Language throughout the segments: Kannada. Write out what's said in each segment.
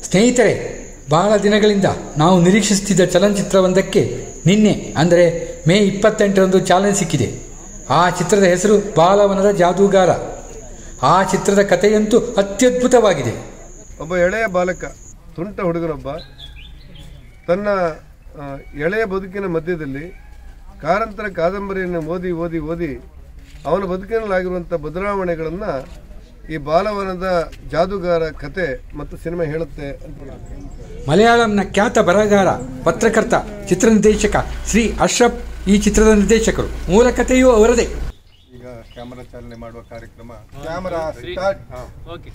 ಸ್ನೇಹಿತರೆ ಬಹಳ ದಿನಗಳಿಂದ ನಾವು ನಿರೀಕ್ಷಿಸುತ್ತಿದ್ದ ಚಲನಚಿತ್ರವೊಂದಕ್ಕೆ ನಿನ್ನೆ ಅಂದರೆ ಮೇ ಇಪ್ಪತ್ತೆಂಟರಂದು ಚಾಲನೆ ಸಿಕ್ಕಿದೆ ಆ ಚಿತ್ರದ ಹೆಸರು ಬಾಲವನದ ಜಾದೂಗಾರ ಆ ಚಿತ್ರದ ಕಥೆಯಂತೂ ಅತ್ಯದ್ಭುತವಾಗಿದೆ ಒಬ್ಬ ಎಳೆಯ ಬಾಲಕ ತುಂಟ ಹುಡುಗನೊಬ್ಬ ತನ್ನ ಆ, ಎಳೆಯ ಬದುಕಿನ ಮಧ್ಯದಲ್ಲಿ ಕಾರಂತರ ಕಾದಂಬರಿಯನ್ನು ಓದಿ ಓದಿ ಓದಿ ಅವನ ಬದುಕಿನಲ್ಲಾಗಿರುವಂಥ ಬದಲಾವಣೆಗಳನ್ನು ಈ ಬಾಲವನದ ಜಾದೂಗಾರ ಕತೆ ಮತ್ತು ಸಿನಿಮಾ ಹೇಳುತ್ತೆ ಅಂತ ಹೇಳ್ತೀನಿ. ಮಲಯಾಳಂನ ಖ್ಯಾತ ಬರಹಗಾರ ಪತ್ರಕರ್ತ ಚಿತ್ರ ನಿರ್ದೇಶಕ ಶ್ರೀ ಅಶ್ರಫ್ ಈ ಚಿತ್ರದ ನಿರ್ದೇಶಕರು ಮೂಲ ಕಥೆಯೂ ಅವರದೇ ಈಗ ಕ್ಯಾಮರಾ ಚಾಲನೆ ಮಾಡುವ ಕಾರ್ಯಕ್ರಮ camera start okay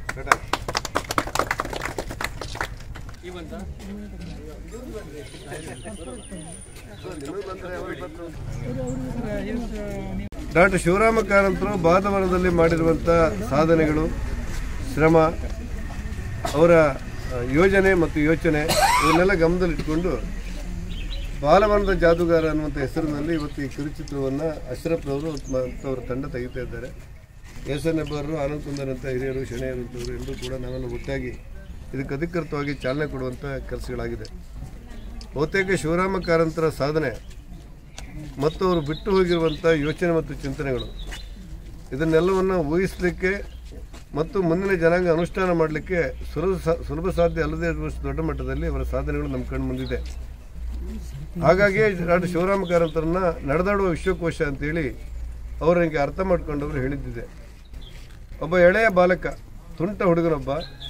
doctor Shivarama ಕಾರಂತರು ಬಾಲವನದಲ್ಲಿ ಮಾಡಿರುವಂಥ ಸಾಧನೆಗಳು ಶ್ರಮ ಅವರ ಆ, ಯೋಜನೆ ಮತ್ತು ಯೋಚನೆ ಇವನ್ನೆಲ್ಲ ಗಮನದಲ್ಲಿಟ್ಕೊಂಡು ಬಾಲವನದ ಜಾದೂಗಾರ ಅನ್ನುವಂಥ ಹೆಸರಿನಲ್ಲಿ ಇವತ್ತು ಈ ಕಿರುಚಿತ್ರವನ್ನು ಅಶ್ರಫ್ನವರು ಮತ್ತು ಅವರ ತಂಡ ತೆಗಿತಾ ಇದ್ದಾರೆ ಎಸ್ ಎನ್ ಹೆಬ್ಬಾರರು ಆನಂದ್ ಕುಂದರ್ ಅಂತ ಹಿರಿಯರು ಶೆಣೆಯರು ಅಂತವರು ಎಲ್ಲರೂ ಕೂಡ ನಾವೆಲ್ಲ ಒಟ್ಟಾಗಿ ಇದಕ್ಕೆ ಅಧಿಕೃತವಾಗಿ ಚಾಲನೆ ಕೊಡುವಂಥ ಕೆಲಸಗಳಾಗಿದೆ ಬಹುತೇಕ ಶಿವರಾಮ ಕಾರಂತರ ಸಾಧನೆ ಮತ್ತು ಅವರು ಬಿಟ್ಟು ಹೋಗಿರುವಂಥ ಯೋಚನೆ ಮತ್ತು ಚಿಂತನೆಗಳು ಇದನ್ನೆಲ್ಲವನ್ನು ಊಹಿಸಲಿಕ್ಕೆ ಮತ್ತು ಮುಂದಿನ ಜನಾಂಗ ಅನುಷ್ಠಾನ ಮಾಡಲಿಕ್ಕೆ ಸುಲಭ ಸಾ- ಸುಲಭ ಸಾಧ್ಯ ಅಲ್ಲದೇ ಇರುವಷ್ಟು ದೊಡ್ಡ ಮಟ್ಟದಲ್ಲಿ ಅವರ ಸಾಧನೆಗಳು ನಮ್ಮ ಕಣ್ಣು ಮುಂದಿದೆ ಹಾಗಾಗಿ ಡಾಕ್ಟರ್ ಶಿವರಾಮ ಕಾರಂತರನ್ನ ನಡೆದಾಡುವ ವಿಶ್ವಕೋಶ ಅಂತೇಳಿ ಅವರು ನನಗೆ ಅರ್ಥ ಮಾಡ್ಕೊಂಡವರು ಹೇಳಿದ್ದಿದೆ ಒಬ್ಬ ಎಳೆಯ ಬಾಲಕ ತುಂಟ ಹುಡುಗನೊಬ್ಬ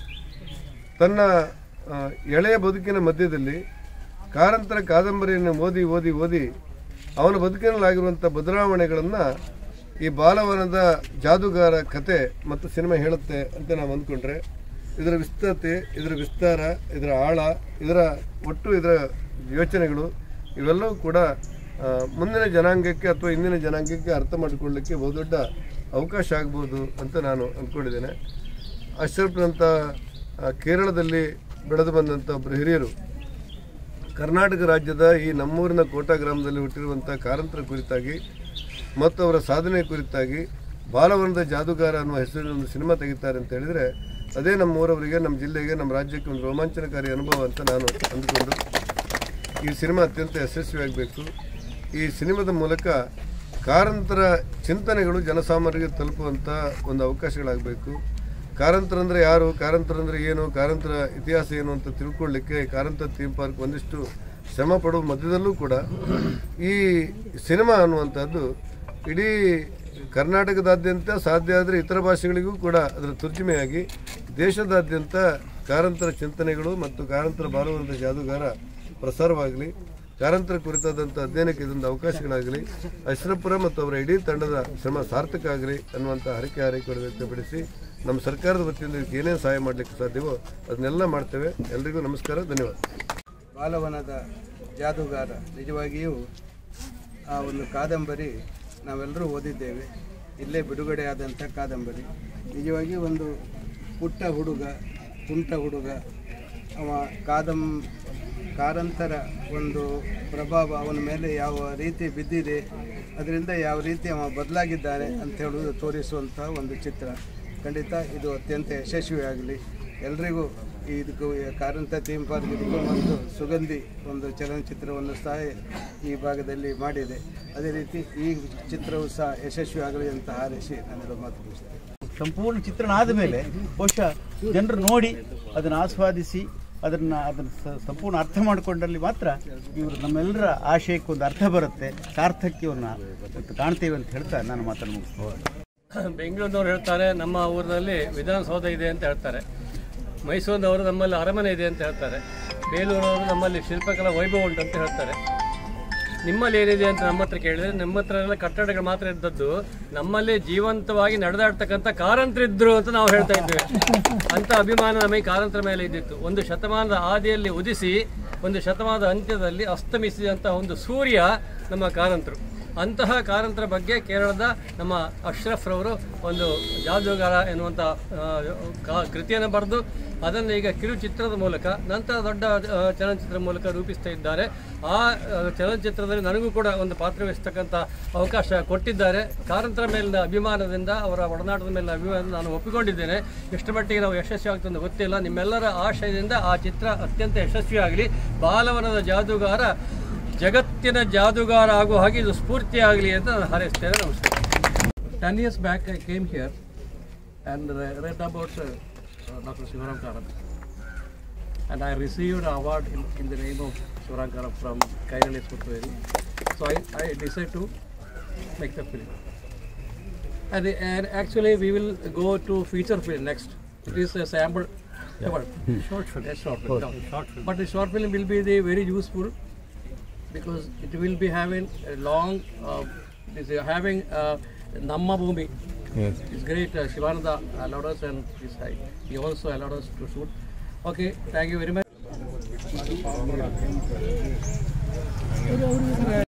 ತನ್ನ ಆ, ಎಳೆಯ ಬದುಕಿನ ಮಧ್ಯದಲ್ಲಿ ಕಾರಂತರ ಕಾದಂಬರಿಯನ್ನು ಓದಿ ಓದಿ ಓದಿ ಅವನ ಬದುಕಿನಲ್ಲಾಗಿರುವಂಥ ಬದಲಾವಣೆಗಳನ್ನು ಈ ಬಾಲವನದ ಜಾದೂಗಾರ ಕತೆ ಮತ್ತು ಸಿನಿಮಾ ಹೇಳುತ್ತೆ ಅಂತ ನಾವು ಅಂದ್ಕೊಂಡ್ರೆ ಇದರ ವಿಸ್ತೃತಿ ಇದರ ವಿಸ್ತಾರ ಇದರ ಆಳ ಇದರ ಒಟ್ಟು ಇದರ ಯೋಚನೆಗಳು ಇವೆಲ್ಲವೂ ಕೂಡ ಆ, ಮುಂದಿನ ಜನಾಂಗಕ್ಕೆ ಅಥವಾ ಇಂದಿನ ಜನಾಂಗಕ್ಕೆ ಅರ್ಥ ಮಾಡಿಕೊಳ್ಳಲಿಕ್ಕೆ ಬಹುದೊಡ್ಡ ಅವಕಾಶ ಆಗ್ಬೋದು ಅಂತ ನಾನು ಅಂದ್ಕೊಂಡಿದ್ದೇನೆ ಅಶ್ರಫ್ನಂಥ ಆ, ಕೇರಳದಲ್ಲಿ ಬೆಳೆದು ಬಂದಂಥ ಒಬ್ಬರು ಹಿರಿಯರು ಕರ್ನಾಟಕ ರಾಜ್ಯದ ಈ ನಮ್ಮೂರಿನ ಕೋಟಾ ಗ್ರಾಮದಲ್ಲಿ ಹುಟ್ಟಿರುವಂಥ ಕಾರಂತರ ಕುರಿತಾಗಿ ಮತ್ತು ಅವರ ಸಾಧನೆ ಕುರಿತಾಗಿ ಬಾಲವನದ ಜಾದೂಗಾರ ಅನ್ನುವ ಹೆಸರಿನ ಒಂದು ಸಿನಿಮಾ ತೆಗಿತಾರೆ ಅಂತ ಹೇಳಿದರೆ ಅದೇ ನಮ್ಮ ಊರವರಿಗೆ ನಮ್ಮ ಜಿಲ್ಲೆಗೆ ನಮ್ಮ ರಾಜ್ಯಕ್ಕೆ ಒಂದು ರೋಮಾಂಚನಕಾರಿ ಅನುಭವ ಅಂತ ನಾನು ಅಂದುಕೊಂಡು ಈ ಸಿನಿಮಾ ಅತ್ಯಂತ ಯಶಸ್ವಿಯಾಗಬೇಕು ಈ ಸಿನಿಮಾದ ಮೂಲಕ ಕಾರಂತರ ಚಿಂತನೆಗಳು ಜನಸಾಮಾನ್ಯರಿಗೆ ತಲುಪುವಂಥ ಒಂದು ಅವಕಾಶಗಳಾಗಬೇಕು ಕಾರಂತರಂದ್ರೆ ಯಾರು ಕಾರಂತರಂದ್ರೆ ಏನು ಕಾರಂತರ ಇತಿಹಾಸ ಏನು ಅಂತ ತಿಳ್ಕೊಳ್ಳಿಕ್ಕೆ ಕಾರಂತರ ಥೀಮ್ ಪಾರ್ಕ್ ಒಂದಿಷ್ಟು ಶ್ರಮ ಪಡುವ ಮಧ್ಯದಲ್ಲೂ ಕೂಡ ಈ ಸಿನಿಮಾ ಅನ್ನುವಂಥದ್ದು ಇಡೀ ಕರ್ನಾಟಕದಾದ್ಯಂತ ಸಾಧ್ಯ ಆದರೆ ಇತರ ಭಾಷೆಗಳಿಗೂ ಕೂಡ ಅದರ ತರ್ಜುಮೆಯಾಗಿ ದೇಶದಾದ್ಯಂತ ಕಾರಂತರ ಚಿಂತನೆಗಳು ಮತ್ತು ಕಾರಂತರ ಬಾಲವನದ ಜಾದೂಗಾರ ಪ್ರಸಾರವಾಗಲಿ ಕಾರಂತರ ಕುರಿತಾದಂಥ ಅಧ್ಯಯನಕ್ಕೆ ಇದೊಂದು ಅವಕಾಶಗಳಾಗಲಿ ಅಶ್ರಪುರ ಮತ್ತು ಅವರ ಇಡೀ ತಂಡದ ಶ್ರಮ ಸಾರ್ಥಕ ಆಗಲಿ ಅನ್ನುವಂಥ ಹರಕೆ ಹಾರೈಕೆಯನ್ನು ವ್ಯಕ್ತಪಡಿಸಿ ನಮ್ಮ ಸರ್ಕಾರದ ವತಿಯಿಂದ ಇದಕ್ಕೆ ಏನೇನು ಸಹಾಯ ಮಾಡಲಿಕ್ಕೆ ಸಾಧ್ಯವೋ ಅದನ್ನೆಲ್ಲ ಮಾಡ್ತೇವೆ ಎಲ್ರಿಗೂ ನಮಸ್ಕಾರ ಧನ್ಯವಾದ ಬಾಲವನದ ಜಾದೂಗಾರ ನಿಜವಾಗಿಯೂ ಆ ಒಂದು ಕಾದಂಬರಿ ನಾವೆಲ್ಲರೂ ಓದಿದ್ದೇವೆ ಇಲ್ಲೇ ಬಿಡುಗಡೆಯಾದಂಥ ಕಾದಂಬರಿ ನಿಜವಾಗಿ ಒಂದು ಪುಟ್ಟ ಹುಡುಗ ತುಂಟ ಹುಡುಗ ಅವ ಕಾದಂ ಕಾರಂತರ ಒಂದು ಪ್ರಭಾವ ಅವನ ಮೇಲೆ ಯಾವ ರೀತಿ ಬಿದ್ದಿದೆ ಅದರಿಂದ ಯಾವ ರೀತಿ ಅವ ಬದಲಾಗಿದ್ದಾನೆ ಅಂತ ಹೇಳುವುದು ತೋರಿಸುವಂಥ ಒಂದು ಚಿತ್ರ ಖಂಡಿತ ಇದು ಅತ್ಯಂತ ಯಶಸ್ವಿಯಾಗಲಿ ಎಲ್ರಿಗೂ ಇದಕ್ಕೂ ಕಾರಂತ ಥೀಮ್ ಪಾರ್ಕ್ ಇದಕ್ಕೂ ಒಂದು ಸುಗಂಧಿ ಒಂದು ಚಲನಚಿತ್ರವನ್ನು ಸಹ ಈ ಭಾಗದಲ್ಲಿ ಮಾಡಿದೆ ಅದೇ ರೀತಿ ಈ ಚಿತ್ರವು ಸಹ ಯಶಸ್ವಿ ಆಗಲಿ ಅಂತ ಹಾರೈಸಿ ನಾನೆಲ್ಲ ಮಾತು ಮುಗಿಸ್ತೇನೆ ಸಂಪೂರ್ಣ ಚಿತ್ರಣ ಆದಮೇಲೆ ಬಹುಶಃ ಜನರು ನೋಡಿ ಅದನ್ನು ಆಸ್ವಾದಿಸಿ ಅದನ್ನು ಅದನ್ನು ಸ- ಸಂಪೂರ್ಣ ಅರ್ಥ ಮಾಡಿಕೊಂಡಲ್ಲಿ ಮಾತ್ರ ಇವರು ನಮ್ಮೆಲ್ಲರ ಆಶಯಕ್ಕೆ ಒಂದು ಅರ್ಥ ಬರುತ್ತೆ ಸಾರ್ಥಕ್ಯವನ್ನು ಇವತ್ತು ಕಾಣ್ತೇವೆ ಅಂತ ಹೇಳ್ತಾ ನಾನು ಮಾತನ್ನು ಮುಗಿಸ್ಬೋದು ಬೆಂಗಳೂರಿನವ್ರು ಹೇಳ್ತಾರೆ ನಮ್ಮ ಊರಿನಲ್ಲಿ ವಿಧಾನಸೌಧ ಇದೆ ಅಂತ ಹೇಳ್ತಾರೆ ಮೈಸೂರಿನವರು ನಮ್ಮಲ್ಲಿ ಅರಮನೆ ಇದೆ ಅಂತ ಹೇಳ್ತಾರೆ ಬೇಲೂರವರು ನಮ್ಮಲ್ಲಿ ಶಿಲ್ಪಕಲಾ ವೈಭವ ಉಂಟು ಅಂತ ಹೇಳ್ತಾರೆ ನಿಮ್ಮಲ್ಲಿ ಏನಿದೆ ಅಂತ ನಮ್ಮ ಹತ್ರ ಕೇಳಿದ್ರೆ ನಮ್ಮ ಹತ್ರ ಎಲ್ಲ ಕಟ್ಟಡಗಳು ಮಾತ್ರ ಇದ್ದದ್ದು ನಮ್ಮಲ್ಲಿ ಜೀವಂತವಾಗಿ ನಡೆದಾಡ್ತಕ್ಕಂಥ ಕಾರಂತರಿದ್ರು ಅಂತ ನಾವು ಹೇಳ್ತಾ ಇದ್ದೇವೆ ಅಂತ ಅಭಿಮಾನ ನಮಗೆ ಕಾರಂತರ ಮೇಲೆ ಇದ್ದಿತ್ತು ಒಂದು ಶತಮಾನದ ಆದಿಯಲ್ಲಿ ಉದಿಸಿ ಒಂದು ಶತಮಾನದ ಅಂತ್ಯದಲ್ಲಿ ಅಸ್ತಮಿಸಿದಂಥ ಒಂದು ಸೂರ್ಯ ನಮ್ಮ ಕಾರಂತರು ಅಂತಹ ಕಾರಂತರ ಬಗ್ಗೆ ಕೇರಳದ ನಮ್ಮ ಅಶ್ರಫ್ ರವರು ಒಂದು ಜಾದೂಗಾರ ಎನ್ನುವಂಥ ಆ, ಕಾ- ಕೃತಿಯನ್ನು ಬರೆದು ಅದನ್ನು ಈಗ ಕಿರುಚಿತ್ರದ ಮೂಲಕ ನಂತರ ದೊಡ್ಡ ಆ, ಚಲನಚಿತ್ರದ ಮೂಲಕ ರೂಪಿಸ್ತಾ ಇದ್ದಾರೆ ಆ ಆ, ಚಲನಚಿತ್ರದಲ್ಲಿ ನನಗೂ ಕೂಡ ಒಂದು ಪಾತ್ರವಹಿಸ್ತಕ್ಕಂಥ ಅವಕಾಶ ಕೊಟ್ಟಿದ್ದಾರೆ ಕಾರಂತರ ಮೇಲಿನ ಅಭಿಮಾನದಿಂದ ಅವರ ಒಡನಾಟದ ಮೇಲಿನ ಅಭಿಮಾನದಿಂದ ನಾನು ಒಪ್ಪಿಕೊಂಡಿದ್ದೇನೆ ಎಷ್ಟು ಮಟ್ಟಿಗೆ ನಾವು ಯಶಸ್ವಿ ಆಗ್ತದೆ ಅಂತ ಗೊತ್ತಿಲ್ಲ ನಿಮ್ಮೆಲ್ಲರ ಆಶಯದಿಂದ ಆ ಚಿತ್ರ ಅತ್ಯಂತ ಯಶಸ್ವಿಯಾಗಲಿ ಬಾಲವನದ ಜಾದೂಗಾರ ಜಗತ್ತಿನ ಜಾದೂಗಾರ ಆಗುವ ಹಾಗೆ ಇದು ಸ್ಫೂರ್ತಿಯಾಗಲಿ ಅಂತ ನಾನು ಹಾರೈಸ್ತೇನೆ ನಮಸ್ಕಾರ Ten years back, I came here and re- read about uh, uh, Dr. Sivaram Karan. And I received an award in, in the name of Sivaram Karan from Kairali Spurtveri. So I, I decided to make the film. And, and actually, we will go to feature film next. It is a sample. What? Short film. A short film. no. But the short film will be the very useful because it will be having a long, uh, it is uh, having uh, Namma Bhumi. Yes. It's great. Uh, Shivananda allowed us and this side. He also allowed us to shoot. Okay, thank you very much.